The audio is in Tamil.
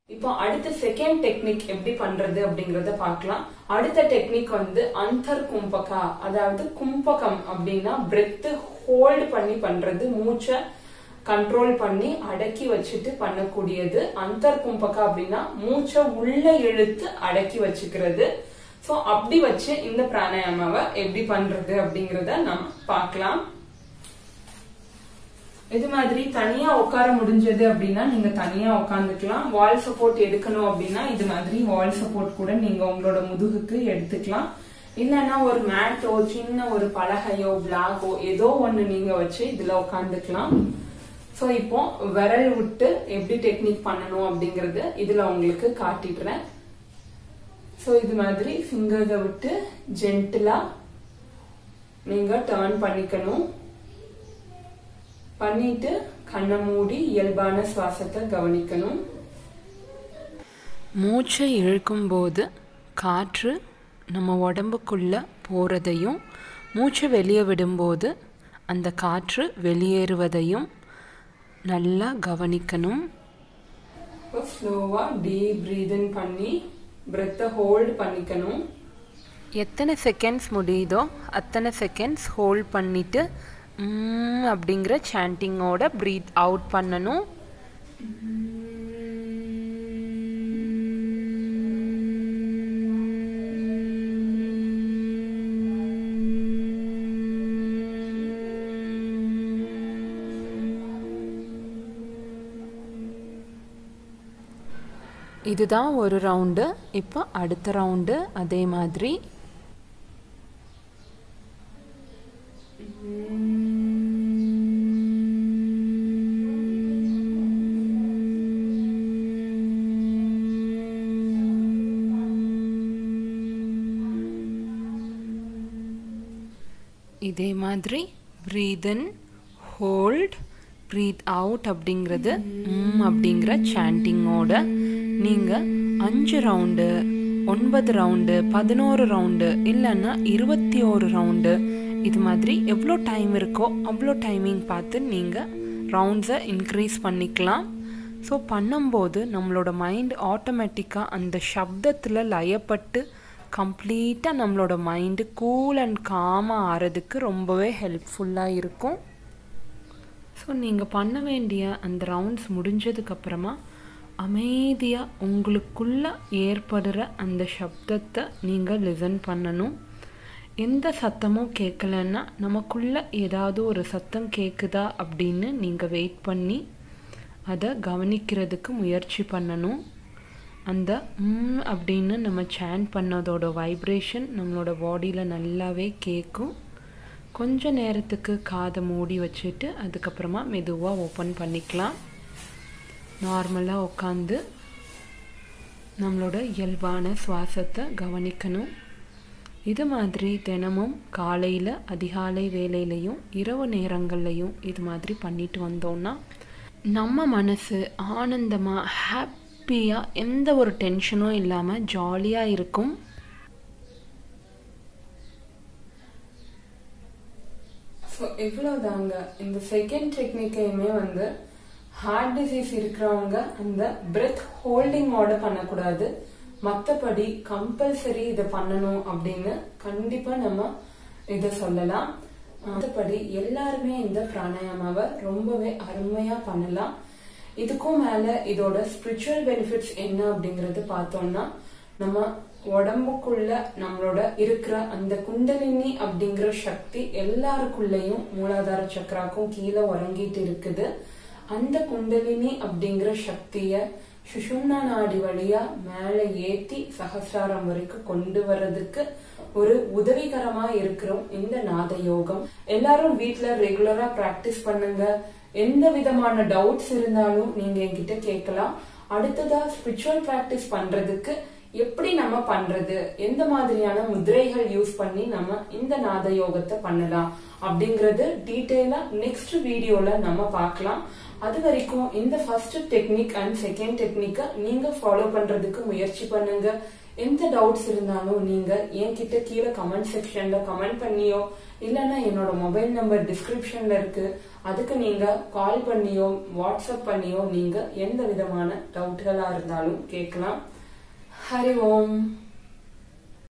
இப்போ அடுத்த செகண்ட் டெக்னிக் எப்படி பண்றது அப்படிங்கறத பார்க்கலாம் அடுத்த டெக்னிக் வந்து அந்தர் கும்பகா அதாவது கும்பகம் அப்படின்னா பிரெத் ஹோல்ட் பண்ணி பண்றது மூச்சை கண்ட்ரோல் பண்ணி அடக்கி வச்சுட்டு பண்ணக்கூடியது அந்தர் கும்பகா அப்படின்னா மூச்சை உள்ள இழுத்து அடக்கி வச்சுக்கிறது சோ அப்படி வச்சு இந்த பிராணாயாமாவை எப்படி பண்றது அப்படிங்கறத நம்ம பார்க்கலாம் இது மாதிரி தனியா உட்கார முடிஞ்சது அப்படின்னா நீங்க தனியா உட்காந்துக்கலாம் வால் சப்போர்ட் எடுக்கணும் அப்படின்னா இது மாதிரி வால் சப்போர்ட் கூட நீங்க உங்களோட முதுகுக்கு எடுத்துக்கலாம் இல்லைன்னா ஒரு மேட்டோ சின்ன ஒரு பலகையோ பிளாகோ ஏதோ ஒண்ணு நீங்க வச்சு இதுல உட்காந்துக்கலாம் சோ இப்போ விரல் விட்டு எப்படி டெக்னிக் பண்ணணும் அப்படிங்கறது இதுல உங்களுக்கு காட்டிடுறேன் சோ இது மாதிரி ஃபிங்கர்ஸை விட்டு ஜென்டிலா நீங்க டர்ன் பண்ணிக்கணும் பண்ணிட்டு கண்ணை மூடி இயல்பான சுவாசத்தை கவனிக்கணும் மூச்சை இழுக்கும்போது காற்று நம்ம உடம்புக்குள்ள போறதையும் மூச்சை வெளியே விடும்போது அந்த காற்று வெளியேறுவதையும் நல்லா கவனிக்கணும் இப்போ ஸ்லோவா டீப் பிரீதன் பண்ணி பிரெத்தை ஹோல்ட் பண்ணிக்கணும் எத்தனை செகண்ட்ஸ் முடியுதோ அத்தனை செகண்ட்ஸ் ஹோல்ட் பண்ணிட்டு ம் அப்படிங்கிற சாண்டிங்கோட ப்ரீத் அவுட் பண்ணணும் இதுதான் ஒரு ரவுண்டு இப்போ அடுத்த ரவுண்டு அதே மாதிரி இதே மாதிரி breathe in hold breathe out அப்படிங்கிறது ம் அப்படிங்கிற சாண்டிங்கோட நீங்கள் அஞ்சு ரவுண்டு ஒன்பது ரவுண்டு பதினோரு ரவுண்டு இல்லைன்னா இருபத்தி ஒரு ரவுண்டு இது மாதிரி எவ்வளோ டைம் இருக்கோ அவ்வளோ டைமிங் பார்த்து நீங்கள் ரவுண்ட்ஸை இன்க்ரீஸ் பண்ணிக்கலாம் ஸோ பண்ணும்போது நம்மளோட மைண்ட் ஆட்டோமேட்டிக்காக அந்த சப்தத்தில் லயப்பட்டு கம்ப்ளீட்டாக நம்மளோட மைண்டு கூல் அண்ட் காமாக ஆறதுக்கு ரொம்பவே ஹெல்ப்ஃபுல்லாக இருக்கும் ஸோ நீங்கள் பண்ண வேண்டிய அந்த ரவுண்ட்ஸ் முடிஞ்சதுக்கப்புறமா அமைதியாக உங்களுக்குள்ள ஏற்படுற அந்த சப்தத்தை நீங்கள் லிசன் பண்ணணும் எந்த சத்தமும் கேட்கலன்னா நமக்குள்ள ஏதாவது ஒரு சத்தம் கேட்குதா அப்படின்னு நீங்கள் வெயிட் பண்ணி அதை கவனிக்கிறதுக்கு முயற்சி பண்ணணும் அந்த ம் அப்படின்னு நம்ம சேன் பண்ணதோட வைப்ரேஷன் நம்மளோட பாடியில் நல்லாவே கேட்கும் கொஞ்ச நேரத்துக்கு காதை மூடி வச்சுட்டு அதுக்கப்புறமா மெதுவாக ஓப்பன் பண்ணிக்கலாம் நார்மலாக உட்காந்து நம்மளோட இயல்பான சுவாசத்தை கவனிக்கணும் இது மாதிரி தினமும் காலையில் அதிகாலை வேலையிலையும் இரவு நேரங்கள்லையும் இது மாதிரி பண்ணிட்டு வந்தோம்னா நம்ம மனசு ஆனந்தமாக ஹாப்பியாக எந்த ஒரு டென்ஷனும் இல்லாமல் ஜாலியாக இருக்கும் ஸோ இவ்வளவுதாங்க இந்த செகண்ட் டெக்னிக்கையுமே வந்து ஹார்ட் டிசீஸ் இருக்கிறவங்க அந்த பிரெத் ஹோல்டிங்கோட பண்ணக்கூடாது மற்றபடி கம்பல்சரி இதை பண்ணணும் அப்படின்னு கண்டிப்பா நம்ம இதை சொல்லலாம் மற்றபடி எல்லாருமே இந்த பிராணாயாமாவை ரொம்பவே அருமையா பண்ணலாம் இதுக்கும் மேல இதோட ஸ்பிரிச்சுவல் பெனிஃபிட்ஸ் என்ன அப்படிங்கறது பார்த்தோம்னா நம்ம உடம்புக்குள்ள நம்மளோட இருக்கிற அந்த குண்டலினி அப்படிங்கிற சக்தி எல்லாருக்குள்ளயும் மூலாதார சக்கராக்கும் கீழே உறங்கிட்டு இருக்குது அந்த குண்டலினி அப்படிங்கிற சக்திய சுஷும்னா நாடி வழியா மேல ஏத்தி சகசிராரம் வரைக்கும் கொண்டு வர்றதுக்கு ஒரு உதவிகரமா இருக்கிறோம் இந்த நாத யோகம் எல்லாரும் வீட்ல ரெகுலரா பிராக்டிஸ் பண்ணுங்க எந்த விதமான டவுட்ஸ் இருந்தாலும் நீங்க என்கிட்ட கேட்கலாம் அடுத்ததா ஸ்பிரிச்சுவல் பிராக்டிஸ் பண்றதுக்கு எப்படி நம்ம பண்றது எந்த மாதிரியான முதிரைகள் யூஸ் பண்ணி நம்ம இந்த நாத யோகத்தை பண்ணலாம் அப்படிங்கறது டீட்டெயிலா நெக்ஸ்ட் வீடியோல நம்ம பார்க்கலாம் அது வரைக்கும் இந்த ஃபர்ஸ்ட் டெக்னிக் அண்ட் செகண்ட் டெக்னிக்கை நீங்க ஃபாலோ பண்றதுக்கு முயற்சி பண்ணுங்க எந்த டவுட்ஸ் இருந்தாலும் நீங்க என்கிட்ட கீழே கமெண்ட் செக்ஷன்ல கமெண்ட் பண்ணியோ இல்லைன்னா என்னோட மொபைல் நம்பர் டிஸ்கிரிப்ஷன்ல இருக்கு அதுக்கு நீங்க கால் பண்ணியோ வாட்ஸ்அப் பண்ணியோ நீங்க எந்த விதமான டவுட்களா இருந்தாலும் கேட்கலாம் ஹரி ஓம்